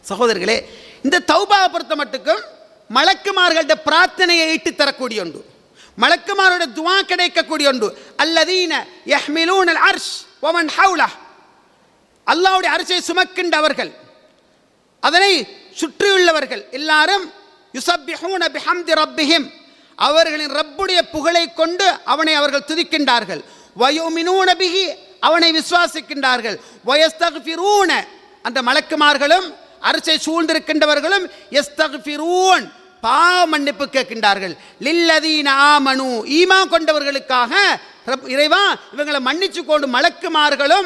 சகோதரர்களே இந்த தௌபாவை பொறுத்த மட்டுக்கும் மலக்குமார்கள்ட்ட பிரார்த்தனையை ஈட்டு தரக்கூடிய ஒன்று மலக்குமாரோட துவா கிடைக்கக்கூடிய ஒன்று அல்லதீன யஹ்மிலூன் அல் அர்ஷ் ஒமன் ஹவுலா அல்லாஹ்வுடைய அரிசை சுமக்கின்றவர்கள் அதனை சுற்றியுள்ளவர்கள் எல்லாரும் யுசப்பிஹூன பிஹம்தி ரப்பிஹிம் அவர்களின் ரப்புடைய புகழை கொண்டு அவனை அவர்கள் துதிக்கின்றார்கள் வயோமினூன பிஹி அவனை விசுவாசிக்கின்றார்கள் வயஸ்தக்ஃபிரூன அந்த மலக்குமார்களும் அரசை சூழ்ந்திருக்கின்றவர்களும் எஸ்தக்ஃபிரூன் பாவ மன்னிப்பு கேட்கின்றார்கள் லில்லதீன ஆமனு ஈமா கொண்டவர்களுக்காக ரப்- இறைவா இவங்களை மன்னிச்சு கொண்டு மலக்குமார்களும்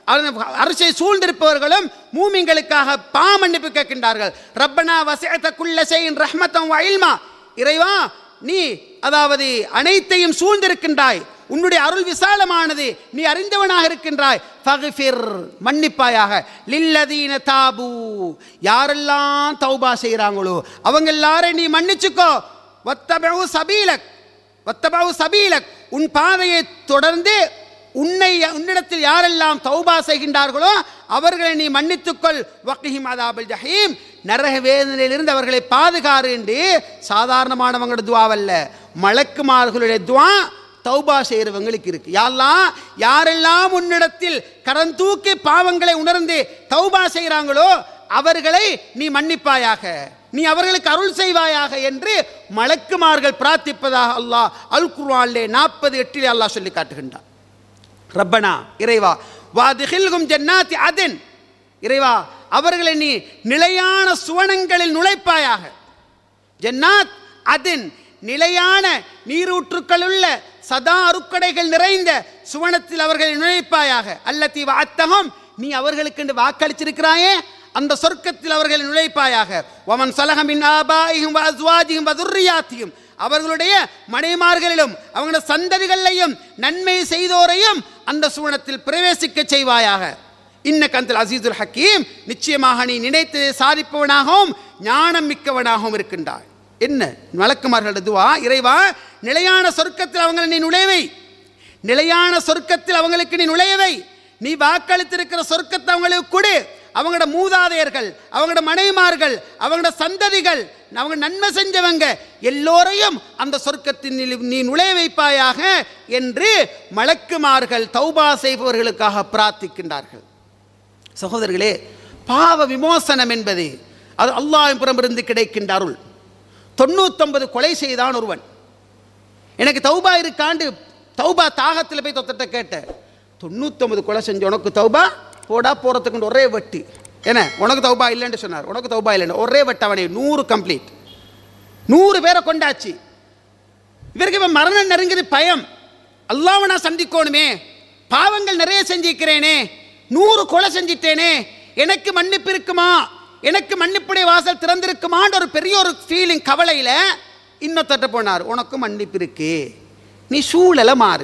அரசை சூழ்ந்திருப்பவர்களும் மூமிங்களுக்காக பா மன்னிப்பு கேட்கின்றார்கள் ரப்பனா வசியத்த குள்ள செய்யின் ரஹ்மத்தம் வயல்மா இறைவா நீ அதாவது அனைத்தையும் சூழ்ந்திருக்கின்றாய் உன்னுடைய அருள் விசாலமானது நீ அறிந்தவனாக இருக்கின்றாய் ஃபக்ஃபிர் மன்னிப்பாயாக லில்லதீன தாபு யாரெல்லாம் தௌபா செய்கிறாங்களோ அவங்க எல்லாரையும் நீ மன்னிச்சுக்கோ வத்தபு சபீலக் வத்தபு சபீலக் உன் பாதையை தொடர்ந்து உன்னை உன்னிடத்தில் யாரெல்லாம் தௌபா செய்கின்றார்களோ அவர்களை நீ மன்னித்துக்கொள் வக்கிஹிம் அதாபல் ஜஹீம் நரக வேதனையிலிருந்து அவர்களை பாதுகாரு என்று சாதாரணமானவங்களோட துவாவல்ல மலக்குமார்களுடைய துவா தௌபா செய்கிறவங்களுக்கு இருக்கு யாரெல்லாம் யாரெல்லாம் உன்னிடத்தில் கரந்தூக்கி பாவங்களை உணர்ந்து தௌபா செய்கிறாங்களோ அவர்களை நீ மன்னிப்பாயாக நீ அவர்களுக்கு அருள் செய்வாயாக என்று மலக்குமார்கள் பிரார்த்திப்பதாக அல்லாஹ் அல் குர்ஆனிலே நாற்பது எட்டிலே அல்லாஹ் சொல்லி காட்டுகின்றான் ரப்பனா இறைவா வாதிகில்கும் ஜன்னாத்தி அதின் இறைவா அவர்களை நீ நிலையான சுவனங்களில் நுழைப்பாயாக ஜன்னாத் அதின் நிலையான நீரூற்றுக்கள் உள்ள சதா அருக்கடைகள் நிறைந்த சுவனத்தில் அவர்களை நுழைப்பாயாக அல்லத்தி வாத்தகம் நீ அவர்களுக்கு என்று வாக்களிச்சிருக்கிறாயே அந்த சொர்க்கத்தில் அவர்களை நுழைப்பாயாக ஒமன் சலகமின் ஆபாயிகும் அஸ்வாஜிகும் வதுர்ரியாத்தியும் அவர்களுடைய மனைமார்களிலும் அவங்களோட சந்ததிகளிலையும் நன்மை செய்தோரையும் அந்த சுவனத்தில் பிரவேசிக்க செய்வாயாக இன்ன கந்தல் அசீதுல் ஹக்கீம் நிச்சயமாக நீ நினைத்து சாதிப்பவனாகவும் ஞானம் மிக்கவனாகவும் இருக்கின்றாய் என்ன மலக்குமார்கள் துவா இறைவா நிலையான சொர்க்கத்தில் அவங்களை நீ நுழைவை நிலையான சொர்க்கத்தில் அவங்களுக்கு நீ நுழையவை நீ வாக்களித்திருக்கிற சொர்க்கத்தை அவங்களுக்கு கொடு அவங்களோட மூதாதையர்கள் அவங்களோட மனைமார்கள் அவங்களோட சந்ததிகள் அவங்க நன்மை செஞ்சவங்க எல்லோரையும் அந்த சொர்க்கத்தின் நீ- நீ நுழைய வைப்பாயாக என்று மலக்குமார்கள் தௌபா செய்பவர்களுக்காக பிரார்த்திக்கின்றார்கள் சகோதரர்களே பாவ விமோசனம் என்பது அது அல்லாஹ் புறமிருந்து கிடைக்கின்ற அருள் தொண்ணூத்தொன்பது கொலை செய்தான் ஒருவன் எனக்கு தௌபா இருக்காண்டு தௌபா தாகத்தில் போய் தொத்தட்ட கேட்டேன் தொண்ணூத்தொன்பது கொலை செஞ்ச உனக்கு தௌபா போடா போகிறதுக்கு ஒரே வெட்டு என்ன உனக்கு தௌபா இல்லைன்னு சொன்னார் உனக்கு தௌபா இல்லைன்னு ஒரே வெட்டு அவனை நூறு கம்ப்ளீட் நூறு பேரை கொண்டாச்சு இவருக்கு இவன் மரணம் நெருங்குது பயம் அல்லாவை நான் சந்திக்கணுமே பாவங்கள் நிறைய செஞ்சிருக்கிறேனே நூறு கொலை செஞ்சிட்டேனே எனக்கு மன்னிப்பு இருக்குமா எனக்கு மன்னிப்புடைய வாசல் திறந்திருக்குமான்ற ஒரு பெரிய ஒரு ஃபீலிங் கவலையில் இன்னொருத்தட்ட போனார் உனக்கு மன்னிப்பு இருக்கு நீ சூழலை மாறு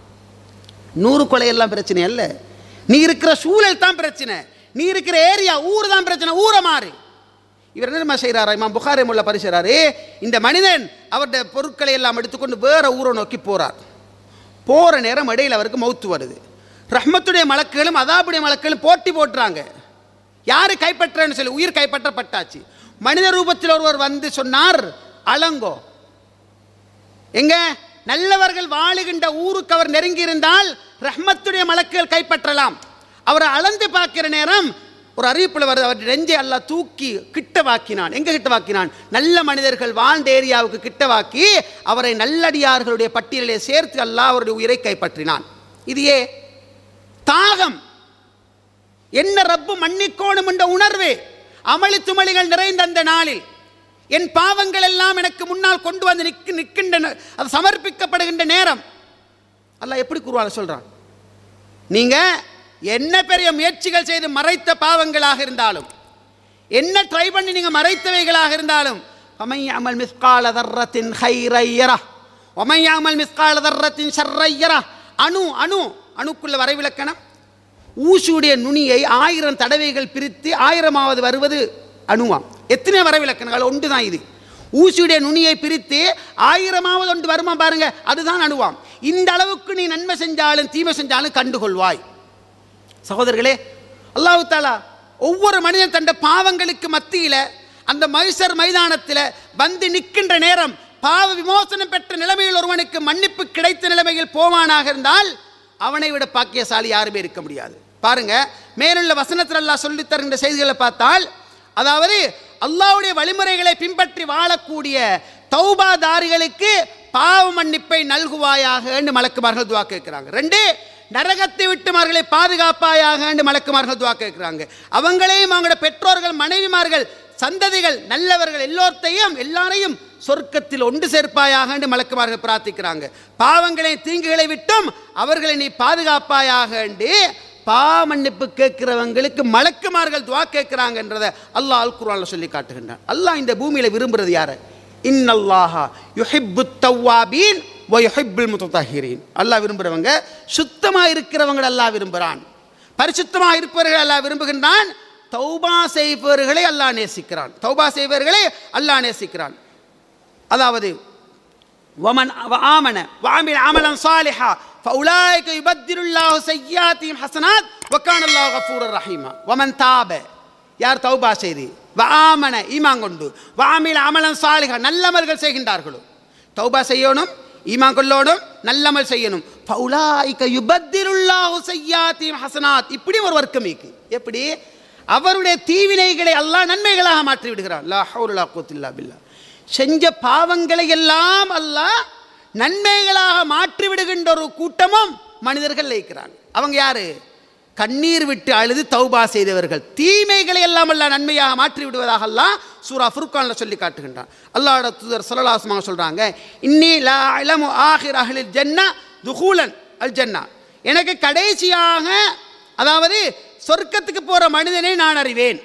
நூறு கொலையெல்லாம் பிரச்சனை அல்ல நீ இருக்கிற சூழல் தான் பிரச்சனை நீ இருக்கிற ஏரியா ஊர் தான் பிரச்சனை ஊரை மாறு இவர் என்ன தெரியுமா செய்கிறாரா இமாம் புகாரி முல்ல பரிசுறாரு இந்த மனிதன் அவருடைய பொருட்களை எல்லாம் எடுத்துக்கொண்டு வேற ஊரை நோக்கி போறார் போகிற நேரம் இடையில் அவருக்கு மௌத்து வருது ரஹ்மத்துடைய மலக்குகளும் அதாபுடைய மலக்குகளும் போட்டி போட்டுறாங்க யாரு கைப்பற்றன்னு சொல்லி உயிர் கைப்பற்றப்பட்டாச்சு மனித ரூபத்தில் ஒருவர் வந்து சொன்னார் அலங்கோ எங்க நல்லவர்கள் வாழுகின்ற ஊருக்கு அவர் நெருங்கி இருந்தால் ரஹ்மத்துடைய மலக்குகள் கைப்பற்றலாம் அவரை அளந்து பார்க்கிற நேரம் ஒரு அறிவிப்புல வருது அவர் நெஞ்சை அல்லாஹ் தூக்கி கிட்ட வாக்கினான் எங்க கிட்ட வாக்கினான் நல்ல மனிதர்கள் வாழ்ந்த ஏரியாவுக்கு கிட்ட வாக்கி அவரை நல்லடியார்களுடைய பட்டியலிலே சேர்த்து அல்லாஹ் அவருடைய உயிரை கைப்பற்றினான் இது ஏ தாகம் என்ன ரப்பு மன்னிக்கோணும் என்ற உணர்வு அமளி துமளிகள் நிறைந்த அந்த நாளில் என் பாவங்கள் எல்லாம் எனக்கு முன்னால் கொண்டு வந்து நிற்கு நிற்கின்றன அது சமர்ப்பிக்கப்படுகின்ற நேரம் அல்லாஹ் எப்படி கூறுவாங்க சொல்றான் நீங்க என்ன பெரிய முயற்சிகள் செய்து மறைத்த பாவங்களாக இருந்தாலும் என்ன ட்ரை பண்ணி நீங்க மறைத்தவைகளாக இருந்தாலும் அமல் மிஸ்கால தர்ரத்தின் ஹைரையரா ஒமையாமல் மிஸ்கால தர்ரத்தின் ஷர்ரையரா அணு அணு அணுக்குள்ள வரைவிலக்கணம் ஊசியுடைய நுனியை ஆயிரம் தடவைகள் பிரித்து ஆயிரமாவது வருவது அணுவாம் எத்தனை வரைவிலக்கணங்கள் ஒன்று தான் இது ஊசியுடைய நுனியை பிரித்து ஆயிரமாவது ஒன்று வருமா பாருங்க அதுதான் அணுவாம் இந்த அளவுக்கு நீ நன்மை செஞ்சாலும் தீமை செஞ்சாலும் கண்டுகொள்வாய் சகோதரர்களே அல்லாஹு தாலா ஒவ்வொரு மனிதன் தன் பாவங்களுக்கு மத்தியில அந்த மைசர் மைதானத்தில் வந்து நிற்கின்ற நேரம் பாவ விமோசனம் பெற்ற நிலைமையில் ஒருவனுக்கு மன்னிப்பு கிடைத்த நிலைமையில் போவானாக இருந்தால் அவனை விட பாக்கியசாலி யாருமே இருக்க முடியாது பாருங்க மேலுள்ள வசனத்தில் அல்லாஹ் சொல்லித் தருகின்ற செய்திகளை பார்த்தால் அதாவது அல்லாஹ்வுடைய வழிமுறைகளை பின்பற்றி வாழக்கூடிய தௌபாதாரிகளுக்கு பாவ மன்னிப்பை நல்குவாயாக என்று மலக்குமார்கள் துவா கேட்கிறாங்க ரெண்டு நரகத்தை விட்டு அவர்களை பாதுகாப்பாயாக என்று மலக்குமார்கள் துவா கேட்கிறாங்க அவங்களையும் அவங்களோட பெற்றோர்கள் மனைவிமார்கள் சந்ததிகள் நல்லவர்கள் எல்லோர்த்தையும் எல்லாரையும் சொர்க்கத்தில் ஒன்று சேர்ப்பாயாக என்று மலக்குமார்கள் பிரார்த்திக்கிறாங்க பாவங்களை தீங்குகளை விட்டும் அவர்களை நீ பாதுகாப்பாயாக என்று பா மன்னிப்பு கேட்கிறவங்களுக்கு மலக்குமார்கள் துவா கேட்கிறாங்கன்றதை அல்லாஹ் அல் குர்ஆன்ல சொல்லி காட்டுகின்றான் அல்லாஹ் இந்த பூமியில விரும்புறது யாரு இன்னல்லாஹா யுஹிப்பு தவ்வாபீன் வ யுஹிப்புல் முத்தஹிரீன் அல்லாஹ் விரும்புறவங்க சுத்தமா இருக்கிறவங்க அல்லாஹ் விரும்புகிறான் பரிசுத்தமா இருப்பவர்கள் அல்லாஹ் விரும்புகின்றான் தௌபா செய்பவர்களை அல்லாஹ் நேசிக்கிறான் தௌபா செய்பவர்களை அல்லாஹ் நேசிக்கிறான் அதாவது ومن وآمن وعمل عملا صالحا فأولئك يبدل الله سيئاتهم حسنات وكان الله غفورا رحيما ومن تاب யார் தௌபா செய்து வஆமன ஈமான் கொண்டு வாமில் அமலன் சாலிகா நல்லமல்கள் செய்கின்றார்களோ தௌபா செய்யணும் ஈமான் கொள்ளோடும் நல்லமல் செய்யணும் ஃபவுலாயிக யுபத்திருல்லாஹு சய்யாத்தீம் ஹசனாத் இப்படி ஒரு வர்க்கம் இருக்கு எப்படி அவருடைய தீவினைகளை அல்லாஹ் நன்மைகளாக மாற்றி விடுகிறான் லா ஹவுலா கூத்தில்லா பில்லா செஞ்ச பாவங்களை எல்லாம் அல்லாஹ் நன்மைகளாக மாற்றி விடுகின்ற ஒரு கூட்டமும் மனிதர்கள் இருக்கிறாங்க அவங்க யாரு கண்ணீர் விட்டு அழுது தௌபா செய்தவர்கள் தீமைகளை எல்லாம் அல்லாஹ் நன்மையாக மாற்றி விடுவதாக அல்லாஹ் சூரா ஃபுர்கான்ல சொல்லி காட்டுகின்றான் அல்லாஹ்வோட தூதர் சல்லல்லாஹு சொல்றாங்க இன்னி லா இலமு ஆஹிர் அஹ்லில் ஜன்னா துஹூலன் அல் ஜன்னா எனக்கு கடைசியாக அதாவது சொர்க்கத்துக்கு போற மனிதனை நான் அறிவேன்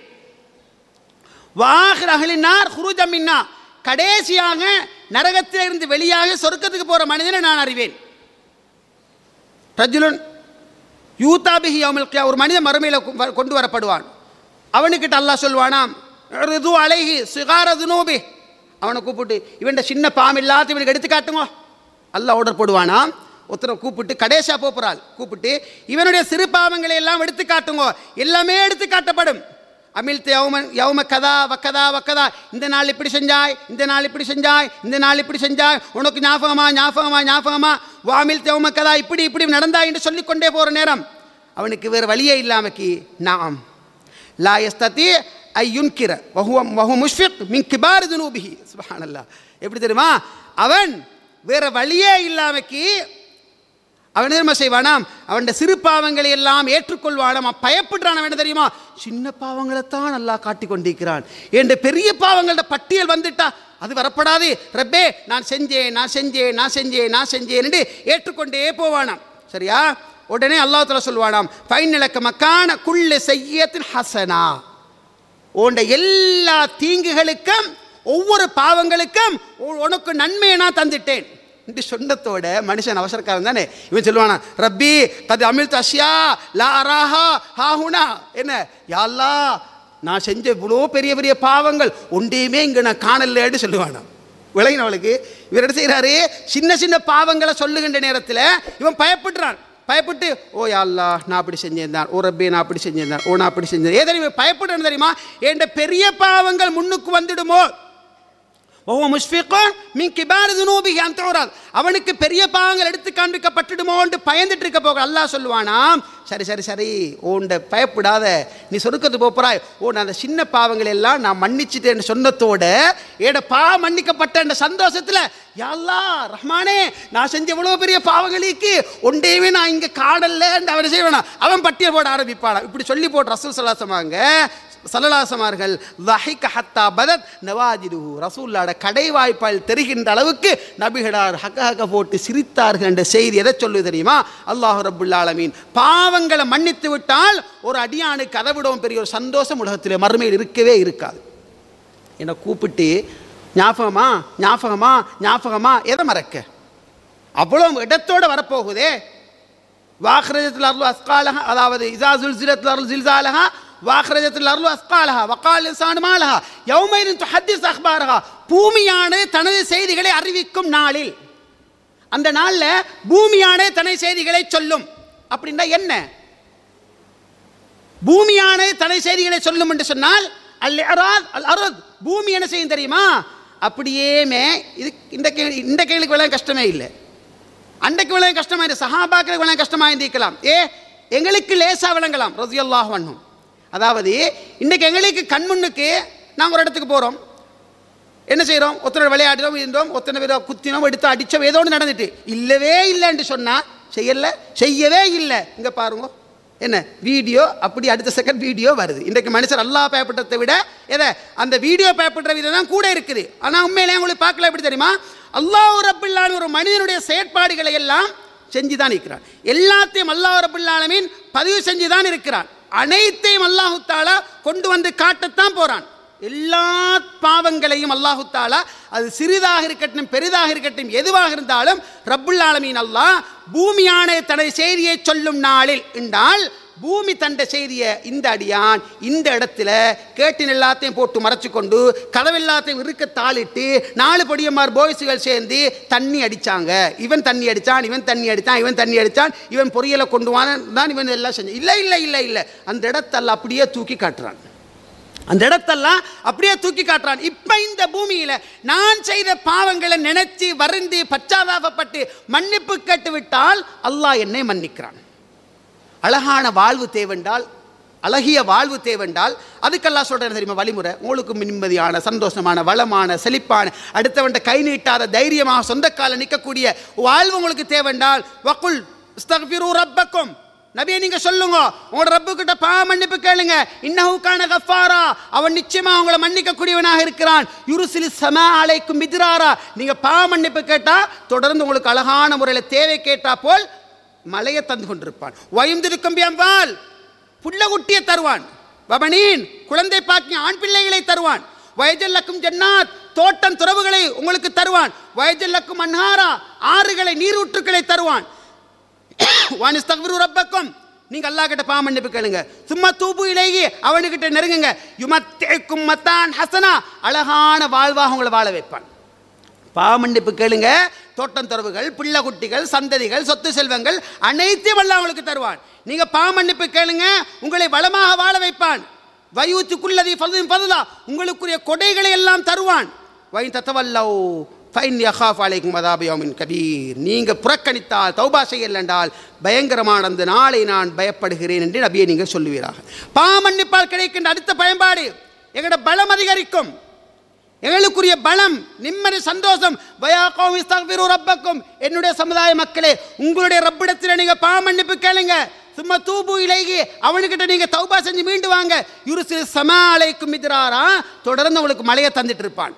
வாஹிர் அகலினார் ஹுருஜமின்னா கடைசியாக நரகத்தில் இருந்து வெளியாக சொர்க்கத்துக்கு போற மனிதனை நான் அறிவேன் ரஜுலுன் யூதாபிஹி யௌமில் கியா ஒரு மனிதன் மறுமையில் கொ- கொண்டு வரப்படுவான் அவனுக்கிட்ட அல்லாஹ் சொல்வானாம் ரிது அலைஹி சிகார துனூபி அவனை கூப்பிட்டு இவன்ட சின்ன பாம் இல்லாத இவனுக்கு எடுத்து காட்டுங்க அல்லாஹ் ஆர்டர் போடுவானாம் ஒருத்தரை கூப்பிட்டு கடைசியா போகிறாள் கூப்பிட்டு இவனுடைய சிறு பாவங்களை எல்லாம் எடுத்து காட்டுங்க எல்லாமே எடுத்து காட்டப்படும் அமில் யௌமன் யௌம கதா வக்கதா வக்கதா இந்த நாள் இப்படி செஞ்சாய் இந்த நாள் இப்படி செஞ்சாய் இந்த நாள் இப்படி செஞ்சாய் உனக்கு ஞாபகமா ஞாபகமா ஞாபகமா வாமில் யௌம கதா இப்படி இப்படி நடந்தாய் என்று சொல்லிக்கொண்டே போகிற நேரம் அவனுக்கு வேறு வழியே இல்லாமக்கி நாம் லா யஸ்ததி ஐ யுன்கிற வஹுவ வஹு முஷ்ஃபிக் மின் கிபார் துனூபிஹி சுப்ஹானல்லாஹ் எப்படி தெரியுமா அவன் வேற வழியே இல்லாமக்கி அவன் என்ன செய்வானாம் அவன் சிறு பாவங்களை எல்லாம் ஏற்றுக்கொள்வானாம் அவன் பயப்படுறான் அவன் என்ன தெரியுமா சின்ன பாவங்களை தான் நல்லா காட்டி கொண்டிருக்கிறான் என்ற பெரிய பாவங்களோட பட்டியல் வந்துட்டா அது வரப்படாது ரப்பே நான் செஞ்சேன் நான் செஞ்சேன் நான் செஞ்சேன் நான் செஞ்சேன் என்று ஏற்றுக்கொண்டே போவானாம் சரியா உடனே அல்லாஹ் தஆலா சொல்வானாம் ஃபைன் இலக்க மக்கான குள்ள செய்யத்தின் ஹசனா உன்ட எல்லா தீங்குகளுக்கும் ஒவ்வொரு பாவங்களுக்கும் உ- உனக்கு நன்மையை நான் தந்துட்டேன் என்று சொன்னத்தோட மனுஷன் அவசரக்காரன் தானே இவன் சொல்லுவானா ரப்பி கது அமில் தஷ்யா லா அராஹா ஹாஹுனா என்ன யாழ்லா நான் செஞ்ச இவ்வளோ பெரிய பெரிய பாவங்கள் ஒன்றையுமே இங்கே நான் காணலன்னு சொல்லுவானா விளங்கினவளுக்கு இவர் என்ன செய்கிறாரு சின்ன சின்ன பாவங்களை சொல்லுகின்ற நேரத்தில் இவன் பயப்படுறான் பயப்பட்டு ஓ யா அல்லாஹ் நான் அப்படி செஞ்சேன் தான் ஓ ரப்பே நான் அப்படி செஞ்சேன் தான் ஓ நான் அப்படி செஞ்சேன் ஏ தெரியுமா பயப்படுறேன்னு தெரியுமா என்ற பெரிய பாவங்கள் முன்னுக்கு வந்துடுமோ ஓ முஷ்ஃபிக்கும் மின் கிபார் துனூபிஹி அன் துராத் அவனுக்கு பெரிய பாவங்கள் எடுத்து காண்பிக்கப்பட்டுடுமோன்னு பயந்துட்டு இருக்க போக அல்லாஹ் சொல்லுவானாம் சரி சரி சரி ஓண்ட பயப்படாத நீ சொருக்கத்து போறாய் ஓ நான் அந்த சின்ன பாவங்கள் எல்லாம் நான் மன்னிச்சிட்டேன்னு சொன்னதோட ஏட பா மன்னிக்கப்பட்ட அந்த சந்தோஷத்துல யாழ்லா ரஹ்மானே நான் செஞ்ச இவ்வளவு பெரிய பாவங்களுக்கு ஒன்றையுமே நான் இங்க காடல்ல அவன் செய்வானா அவன் பட்டியல் போட ஆரம்பிப்பானா இப்படி சொல்லி போட்டு ரசூல் சல்லாசமாங்க சல்லலாசமார்கள் வஹிக ஹத்தா பதத் நவாஜிதுஹு ரசூல்லாட கடை வாய்ப்பால் தெரிகின்ற அளவுக்கு நபிகளார் ஹக்க ஹக்க போட்டு சிரித்தார்கள் என்ற செய்தி எதை சொல்லுது தெரியுமா அல்லாஹ் ரப்புல் ஆலமீன் பாவங்களை மன்னித்து விட்டால் ஒரு அடியானுக்கு அதை விடவும் பெரிய ஒரு சந்தோஷம் உலகத்திலே மறுமையில் இருக்கவே இருக்காது என்னை கூப்பிட்டு ஞாபகமா ஞாபகமா ஞாபகமா எதை மறக்க அவ்வளோ இடத்தோட வரப்போகுதே வாஹ்ரஜத்தில் அருள் அஸ்காலஹா அதாவது இதா ஜுல்சிலத்தில் அருள் ஜில்சாலஹா வாஹ்ரஜத்தில் அருள் அஸ்காலஹா வக்கால் இன்சான் மாலஹா யௌமைரின் துஹத்திஸ் அக்பாரஹா பூமியானது தனது செய்திகளை அறிவிக்கும் நாளில் அந்த நாளில் பூமியானே தனது செய்திகளை சொல்லும் அப்படின்னா என்ன பூமியான தலை செய்திகளை சொல்லும் என்று சொன்னால் அல் அராத் அல் அருத் பூமி என்ன செய்யும் தெரியுமா அப்படியேமே இது இந்த கேள்வி இந்த கேள்விக்கு விளையாட கஷ்டமே இல்லை அன்றைக்கு விளையாட கஷ்டமா இருக்கு சஹாபாக்களுக்கு விளையாட கஷ்டமா இருந்திருக்கலாம் ஏ எங்களுக்கு லேசா விளங்கலாம் ரதியல்லாஹ் வண்ணும் அதாவது இன்றைக்கு எங்களுக்கு கண்முன்னுக்கு நாங்கள் ஒரு இடத்துக்கு போகிறோம் என்ன செய்கிறோம் ஒத்தனை விளையாடுறோம் இருந்தோம் ஒத்தனை பேர் குத்தினோம் எடுத்து அடித்தோம் ஏதோ ஒன்று நடந்துட்டு இல்லவே இல்லைன்னு சொன்னால் செய்யல செய்யவே இல்லை இங்கே பாருங்க என்ன வீடியோ அப்படி அடுத்த செகண்ட் வீடியோ வருது இன்றைக்கு மனுஷர் அல்லா பயப்படுறதை விட எதை அந்த வீடியோ பயப்படுற விதம் தான் கூட இருக்குது ஆனால் உண்மையிலே உங்களுக்கு பார்க்கல எப்படி தெரியுமா அல்லாஹ் ரபில்லான ஒரு மனிதனுடைய செயற்பாடுகளை எல்லாம் செஞ்சு தான் இருக்கிறான் எல்லாத்தையும் அல்லாஹ் ரபுல்லாலமீன் பதிவு செஞ்சு தான் இருக்கிறான் அனைத்தையும் அல்லாஹு தாலா கொண்டு வந்து காட்டத்தான் போறான் எல்லா பாவங்களையும் அல்லாஹு தாலா அது சிறிதாக இருக்கட்டும் பெரிதாக இருக்கட்டும் எதுவாக இருந்தாலும் ரப்புல் ஆலமீன் அல்லாஹ் பூமியான தனது செய்தியை சொல்லும் நாளில் என்றால் பூமி தண்ட செய்தியை இந்த அடியான் இந்த இடத்துல கேட்டின் எல்லாத்தையும் போட்டு மறைச்சு கொண்டு கதவெல்லாத்தையும் இருக்க தாளிட்டு நாலு பொடியம்மார் போய்ஸுகள் சேர்ந்து தண்ணி அடிச்சாங்க இவன் தண்ணி அடிச்சான் இவன் தண்ணி அடித்தான் இவன் தண்ணி அடிச்சான் இவன் பொரியலை கொண்டு வான் தான் இவன் எல்லாம் செஞ்சான் இல்லை இல்லை இல்லை இல்லை அந்த இடத்தெல்லாம் அப்படியே தூக்கி காட்டுறான் அந்த இடத்தெல்லாம் அப்படியே தூக்கி காட்டுறான் இப்ப இந்த பூமியில நான் செய்த பாவங்களை நினைச்சு வருந்தி பச்சாதாபப்பட்டு மன்னிப்பு கேட்டு விட்டால் அல்லாஹ் என்னை மன்னிக்கிறான் அழகான வாழ்வு தேவென்றால் அழகிய வாழ்வு தேவென்றால் அதுக்கெல்லாம் சொல்கிறேன் தெரியுமா வழிமுறை உங்களுக்கு நிம்மதியான சந்தோஷமான வளமான செழிப்பான அடுத்தவன்ட்ட கை நீட்டாத தைரியமாக சொந்த கால நிற்கக்கூடிய வாழ்வு உங்களுக்கு தேவென்றால் வக்குல் இஸ்தக்ஃபிரு ரப்பக்கும் நபியை நீங்க சொல்லுங்க உங்களோட ரப்பு கிட்ட பா மன்னிப்பு கேளுங்க இன்னஹுக்கான கஃபாரா அவன் நிச்சயமா உங்களை மன்னிக்க கூடியவனாக இருக்கிறான் யுருசிலி சம அலைக்கும் மிதிராரா நீங்க பா மன்னிப்பு கேட்டா தொடர்ந்து உங்களுக்கு அழகான முறையில் தேவை கேட்டா போல் மலையை தந்து கொண்டிருப்பான் வயந்திருக்கும் பியம்பால் புள்ள குட்டியை தருவான் வபனீன் குழந்தை பாக்கி ஆண் பிள்ளைகளை தருவான் வயஜல்லக்கும் ஜன்னாத் தோட்டம் துறவுகளை உங்களுக்கு தருவான் வயஜல்லக்கும் அன்ஹாரா ஆறுகளை நீரூற்றுக்களை தருவான் வானிஸ்தக்விரு ரப்பக்கும் நீங்க அல்லாஹ் கிட்ட பாவ மன்னிப்பு கேளுங்க சும்மா தூபு இலேகி அவனுக்கிட்ட நெருங்குங்க யுமத்தேக்கும் மத்தான் ஹசனா அழகான வாழ்வாக உங்களை வாழ வைப்பான் பாவ மன்னிப்பு கேளுங்க தோட்டம் துறவுகள் பிள்ளை குட்டிகள் சந்ததிகள் சொத்து செல்வங்கள் அனைத்தையும் அல்லாஹ் உங்களுக்கு தருவான் நீங்க பாவ மன்னிப்பு கேளுங்க உங்களை வளமாக வாழ வைப்பான் வயூத்துக்குள்ளதி பதும் பதுலா உங்களுக்குரிய கொடைகளை எல்லாம் தருவான் வை தத்தவல்லவ் ஃபைன் யஹாஃப் அலைக்கும் மதாபியோமின் கபீர் நீங்கள் புறக்கணித்தால் தௌபா செய்யலென்றால் பயங்கரமான அந்த நாளை நான் பயப்படுகிறேன் என்று நபியை நீங்கள் சொல்லுவீராக பாமன்னிப்பால் கிடைக்கின்ற அடுத்த பயன்பாடு எங்களோட பலம் அதிகரிக்கும் எங்களுக்குரிய பலம் நிம்மதி சந்தோஷம் பயாக்கோம் இஸ்தக்பிரு ரப்பக்கும் என்னுடைய சமுதாய மக்களே உங்களுடைய ரப்பிடத்தில் நீங்க பாமன்னிப்பு கேளுங்க சும்மா தூபு இலைகி அவனுக்கிட்ட நீங்க தௌபா செஞ்சு மீண்டு வாங்க யுருசு சமாலைக்கும் மிதிராரா தொடர்ந்து உங்களுக்கு மழையை தந்துட்டு இருப்பான்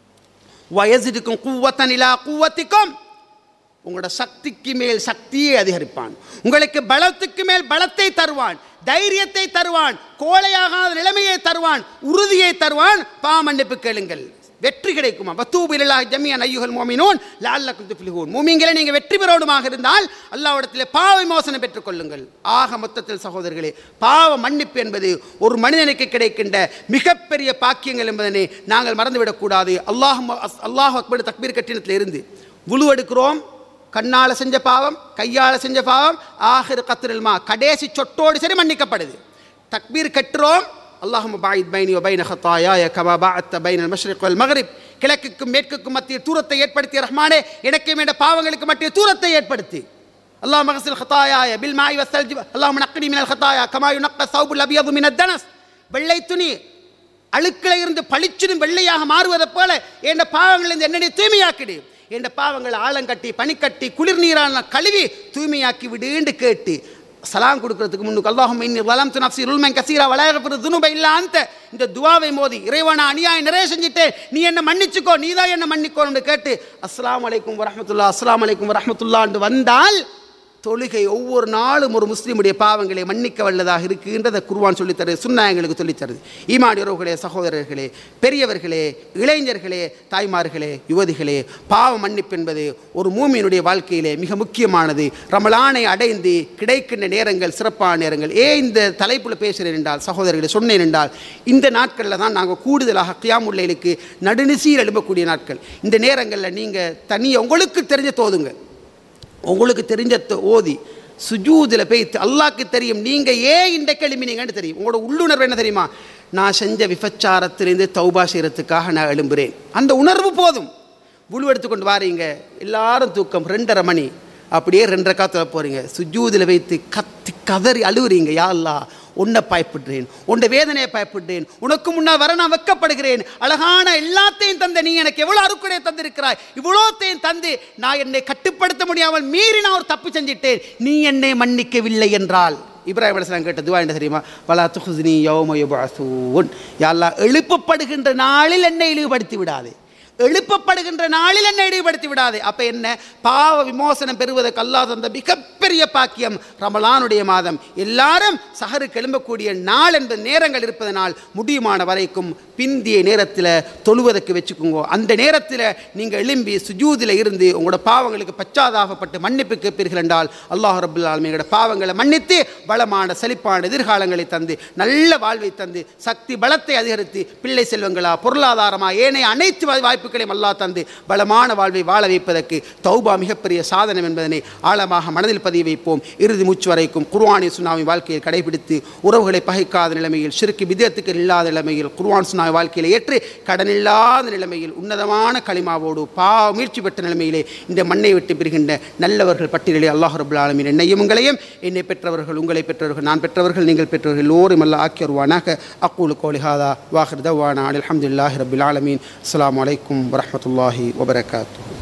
வயசிருக்கும் கூவத்தன் இலா கூவத்திக்கும் உங்களோட சக்திக்கு மேல் சக்தியை அதிகரிப்பான் உங்களுக்கு பலத்துக்கு மேல் பலத்தை தருவான் தைரியத்தை தருவான் கோழையாகாத நிலைமையை தருவான் உறுதியை தருவான் பாமன்னிப்பு கேளுங்கள் வெற்றி கிடைக்குமா வத்தூபிலாக ஜமியன் ஐயுகள் மோமினோன் லால்லக்கும் துஃப்லிஹூன் மூமிங்களை நீங்கள் வெற்றி பெறோடுமாக இருந்தால் அல்லாவிடத்தில் பாவ மோசனம் பெற்றுக்கொள்ளுங்கள் ஆக மொத்தத்தில் சகோதரர்களே பாவ மன்னிப்பு என்பது ஒரு மனிதனுக்கு கிடைக்கின்ற மிகப்பெரிய பாக்கியங்கள் என்பதனை நாங்கள் மறந்துவிடக்கூடாது அல்லாஹ் அல்லாஹ் அக்பர் தக்பீர் கட்டினத்தில் இருந்து உழு எடுக்கிறோம் கண்ணால் செஞ்ச பாவம் கையால் செஞ்ச பாவம் ஆஹிர் கத்திரல்மா கடைசி சொட்டோடு சரி மன்னிக்கப்படுது தக்பீர் கட்டுறோம் அல்லாஹும் பாயித் பைனி பைன ஹத்தாயா கமா பாஅத்த பைன மஷ்ரிக் வல் மக்ரிப் கிழக்குக்கும் மேற்குக்கும் மத்திய தூரத்தை ஏற்படுத்திய ரஹ்மானே எனக்கும் என்ற பாவங்களுக்கு மத்திய தூரத்தை ஏற்படுத்தி اللهم اغسل خطاياي بالماء والثلج اللهم نقني من الخطايا كما ينقى الثوب الابيض من الدنس வெள்ளை துணி அழுக்கில் இருந்து பளிச்சிடும் வெள்ளையாக மாறுவதைப் போல என் பாவங்களிலிருந்து என்னை தூய்மையாக்கிடு என் பாவங்களை ஆழங்கட்டி பனிக்கட்டி குளிர் நீரான கழுவி தூய்மையாக்கி விடுன்னு கேட்டு சலாம் கொடுக்கறதுக்கு முன்னுக்கு அல்லாஹும் இன்னி வலம் துனப்சி ருல்மன் கசீரா வளையப்படுற துணுப இல்ல அந்த இந்த துவாவை மோதி இறைவனா அநியாயம் நிறைய செஞ்சுட்டு நீ என்ன மன்னிச்சுக்கோ நீ தான் என்ன மன்னிக்கோன்னு கேட்டு அஸ்ஸலாமு அலைக்கும் வரஹ்மத்துல்லாஹ் அஸ்ஸலாமு அலைக்கும் வரஹ்மத்துல்லாஹ்னு வந்தால் தொழுகை ஒவ்வொரு நாளும் ஒரு முஸ்லீமுடைய பாவங்களை மன்னிக்க வல்லதாக இருக்குன்றதை குருவான் சொல்லித்தருது சுன்னா எங்களுக்கு சொல்லித்தருது ஈமான் உறவுகளே சகோதரர்களே பெரியவர்களே இளைஞர்களே தாய்மார்களே யுவதிகளே பாவ மன்னிப்பு என்பது ஒரு மூமியினுடைய வாழ்க்கையிலே மிக முக்கியமானது ரமலானை அடைந்து கிடைக்கின்ற நேரங்கள் சிறப்பான நேரங்கள் ஏன் இந்த தலைப்பில் பேசுகிறேன் என்றால் சகோதரர்களை சொன்னேன் என்றால் இந்த நாட்களில் தான் நாங்கள் கூடுதலாக கியாமுல்லைகளுக்கு நடுநிசீர் எழும்பக்கூடிய நாட்கள் இந்த நேரங்களில் நீங்கள் தனியாக உங்களுக்கு தெரிஞ்ச தோதுங்க உங்களுக்கு தெரிஞ்ச த- ஓதி சுஜூதில் போய்த்து அல்லாஹ்க்கு தெரியும் நீங்கள் ஏன் இந்த கிளம்பினீங்கன்னு தெரியும் உங்களோட உள்ளுணர்வு என்ன தெரியுமா நான் செஞ்ச விபச்சாரத்திலிருந்து தௌபா செய்கிறதுக்காக நான் எழும்புறேன் அந்த உணர்வு போதும் புழு எடுத்துக்கொண்டு வாரீங்க எல்லாரும் தூக்கம் ரெண்டரை மணி அப்படியே ரெண்டரை காத்துல போகிறீங்க சுஜூதில் வைத்து கத்தி கதறி அழுவுறீங்க யா அல்லாஹ் உன்னை பயப்படுறேன் உன்னை வேதனையை பயப்படுறேன் உனக்கு முன்னால் வர நான் வெக்கப்படுகிறேன் அழகான எல்லாத்தையும் தந்த நீ எனக்கு எவ்வளோ அருக்குடைய தந்திருக்கிறாய் இவ்வளோத்தையும் தந்து நான் என்னை கட்டுப்படுத்த முடியாமல் மீறி நான் ஒரு தப்பு செஞ்சிட்டேன் நீ என்னை மன்னிக்கவில்லை என்றால் இப்ராஹிம் அலிஸ்லாம் கேட்ட துவா என்ன தெரியுமா வலா துஹுஸ்னி யௌம யுபஅஸூன் யா அல்லாஹ் எழுப்பப்படுகின்ற நாளில் என்னை இழிவுபடுத்தி விடாதே எழுப்பப்படுகின்ற நாளில் என்னை இழிவுபடுத்தி விடாதே அப்ப என்ன பாவ விமோசனம் பெறுவதற்கு அல்லாஹ் தந்த மிகப்பெரிய பாக்கியம் ரமலானுடைய மாதம் எல்லாரும் சஹருக்கு எழும்பக்கூடிய நாள் என்பது நேரங்கள் இருப்பதனால் முடியுமான வரைக்கும் பிந்திய நேரத்தில் தொழுவதற்கு வச்சுக்கோங்க அந்த நேரத்தில் நீங்கள் எழும்பி சுஜூதில் இருந்து உங்களோட பாவங்களுக்கு பச்சாதாபப்பட்டு மன்னிப்பு கேட்பீர்கள் என்றால் அல்லாஹ் ரபுல் ஆலமீனோட பாவங்களை மன்னித்து பலமான செழிப்பான எதிர்காலங்களை தந்து நல்ல வாழ்வை தந்து சக்தி பலத்தை அதிகரித்து பிள்ளை செல்வங்களா பொருளாதாரமா ஏனைய அனைத்து வா- வாய்ப்புகளையும் அல்லாஹ் தந்து பலமான வாழ்வை வாழ வைப்பதற்கு தௌபா மிகப்பெரிய சாதனம் என்பதனை ஆழமாக மனதில் பதிய வைப்போம் இறுதி மூச்சு வரைக்கும் குர்ஆனி சுனாமி வாழ்க்கையை கடைபிடித்து உறவுகளை பகைக்காத நிலைமையில் சிறுக்கு விதத்துக்கு இல்லாத நிலைமையில் குர்ஆன் சுனாமி வாழ்க்கையில் ஏற்று கடனில்லாத நிலைமையில் உன்னதமான களிமாவோடு பா முயற்சி பெற்ற நிலைமையிலே இந்த மண்ணை விட்டு பிரிகின்ற நல்லவர்கள் பட்டியலிலே அல்லாஹ் ரபுல் ஆலமீன் என்னையும் உங்களையும் என்னை பெற்றவர்கள் உங்களை பெற்றவர்கள் நான் பெற்றவர்கள் நீங்கள் பெற்றவர்கள் எல்லோரும் அல்ல ஆக்கியருவானாக அக்கூலு கோலிஹாதா வாஹிர் தவானா அலமதுல்லாஹி ரபுல் ஆலமீன் அஸ்ஸலாமு அலைக்கும் வரஹ்மத்துல்லாஹி வபரகாத்துஹு